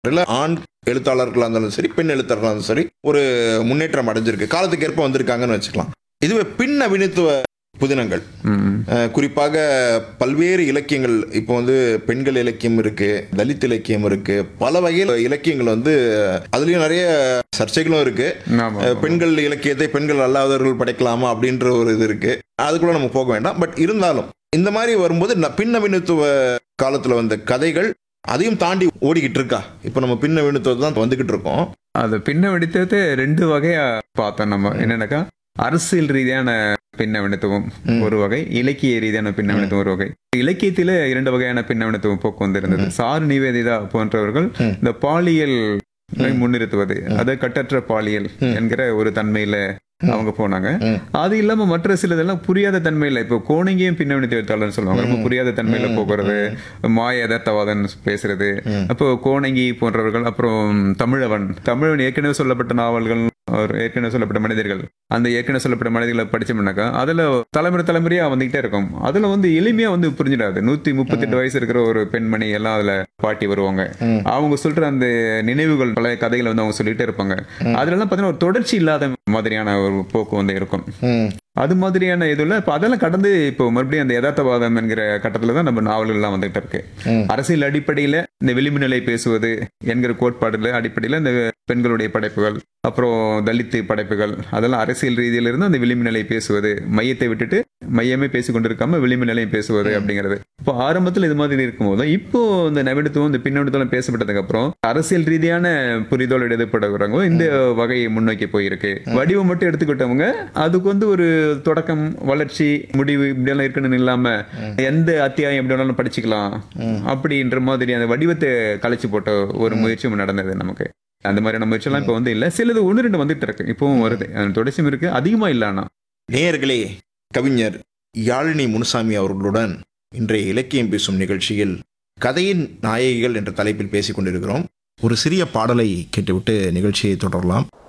இல்ல ஆண் எழுத்தாளர்களாக இருந்தாலும் சரி பெண் எழுத்தாளர்களாக இருந்தாலும் சரி ஒரு முன்னேற்றம் அடைஞ்சிருக்கு காலத்துக்கு ஏற்ப வந்திருக்காங்கன்னு வச்சுக்கலாம் இதுவே பின் நவீனத்துவ புதினங்கள் ம். அஹ், குறிப்பாக பல்வேறு இலக்கியங்கள் இப்போ வந்து பெண்கள் இலக்கியம் இருக்கு தலித் இலக்கியம் இருக்கு பல வகையில் இலக்கியங்கள் வந்து அதுலயும் நிறைய சர்ச்சைகளும் இருக்கு ஆமா. அஹ், பெண்கள் இலக்கியத்தை பெண்கள் அல்லாதவர்கள் படைக்கலாமா அப்படின்ற ஒரு இது இருக்கு அதுக்குள்ள நம்ம போக வேண்டாம் பட் இருந்தாலும் இந்த மாதிரி வரும்போது ந- பின் நவீனத்துவ காலத்துல வந்த கதைகள் அதையும் தாண்டி ஓடிக்கிட்டு இருக்கா இப்போ நம்ம பின் நவீனத்துவத்தை தான் வந்துகிட்டு இருக்கோம் அது பின்ன வெடித்தது ரெண்டு வகையா பார்த்தோம் நம்ம என்னன்னாக்கா அரசியல் ரீதியான பின்னவனத்துவம் ம். ஒரு வகை இலக்கிய ரீதியான பின்னவனத்துவம் ஒரு வகை இலக்கியத்தில இரண்டு வகையான பின்னவனத்துவம் போக்கு வந்திருந்தது சாரு நிவேதிதா போன்றவர்கள் ம். இந்த பாலியல் முன்னிறுத்துவது அது கட்டற்ற பாலியல் ம். என்கிற ஒரு தன்மையில அவங்க போனாங்க ம். அது இல்லாம மற்ற சிலதெல்லாம் புரியாத தன்மையில இப்போ கோணங்கியும் பின்னவனத்து எழுத்தாளர்னு சொல்லுவாங்க ரொம்ப புரியாத தன்மையில போகிறது மாய யதார்த்தவாதன் பேசுறது ம். அப்போ கோணங்கி போன்றவர்கள் அப்புறம் தமிழவன் தமிழவன் ஏற்கனவே சொல்லப்பட்ட நாவல்கள் ஒரு ஏற்கனவே சொல்லப்பட்ட மனிதர்கள் அந்த ஏற்கனவே சொல்லப்பட்ட மனிதர்களை படிச்சோம்னாக்கா அதுல தலைமுறை தலைமுறையா வந்துகிட்டே இருக்கும் அதுல வந்து எளிமையா வந்து புரிஞ்சிடாது நூத்தி முப்பத்தெட்டு வயசு இருக்கிற ஒரு பெண்மணி எல்லாம் அதுல பாட்டி வருவாங்க ம். அவங்க சொல்ற அந்த நினைவுகள் பழைய கதைகளை வந்து அவங்க சொல்லிட்டே இருப்பாங்க அதுல எல்லாம் பாத்தீங்கன்னா ஒரு தொடர்ச்சி இல்லாத மாதிரியான ஒரு போக்கு வந்து இருக்கும் ம். அது மாதிரியான இதுல இப்ப அதெல்லாம் கடந்து இப்போ மறுபடியும் அந்த யதார்த்தவாதம் என்கிற கட்டத்துல தான் நம்ம நாவல்கள் எல்லாம் வந்துகிட்டு இருக்கு ம். அரசியல் அடிப்படையில இந்த விளிம்பு நிலை பேசுவது என்கிற கோட்பாடுல அடிப்படையில இந்த பெண்களுடைய படைப்புகள் அப்புறம் தலித்து படைப்புகள் அதெல்லாம் அரசியல் ரீதியில இருந்து அந்த விளிம்பு நிலை பேசுவது மையத்தை விட்டுட்டு மையமே பேசி கொண்டிருக்காம விளிம்பு நிலையம் பேசுவது அப்படிங்கிறது இப்போ ஆரம்பத்துல இது மாதிரி இருக்கும்போது இப்போ இந்த நவீனத்துவம் இந்த பின்னோட்டத்துவம் பேசப்பட்டதுக்கு அப்புறம் அரசியல் ரீதியான புரிதல் எதிர்ப்படுறவங்க இந்த வகையை முன்னோக்கி போயிருக்கு வடிவம் மட்டும் எடுத்துக்கிட்டவங்க அதுக்கு வந்து ஒரு தொடக்கம் வளர்ச்சி முடிவு இப்படியெல்லாம் இருக்குன்னு இல்லாம எந்த அத்தியாயம் எப்படி வேணாலும் படிச்சுக்கலாம் அப்படின்ற மாதிரி அந்த வடிவத்தை கலைச்சு போட்ட ஒரு முயற்சியும் நடந்தது நமக்கு அந்த மாதிரியான முயற்சியெல்லாம் இப்போ வந்து இல்ல சிலது ஒன்று ரெண்டு வந்துட்டு இருக்கு இப்பவும் வருது அந்த தொடர்ச்சியும் இருக்கு அதிகமா இல்ல ஆனா நேயர்களே கவிஞர் யாழினி முனுசாமி அவர்களுடன் இன்றைய இலக்கியம் பேசும் நிகழ்ச்சியில் கதையின் நாயகிகள் என்ற தலைப்பில் பேசிக் கொண்டிருக்கிறோம் ஒரு சிறிய பாடலை கேட்டுவிட்டு நிகழ்ச்சியை தொடரலாம்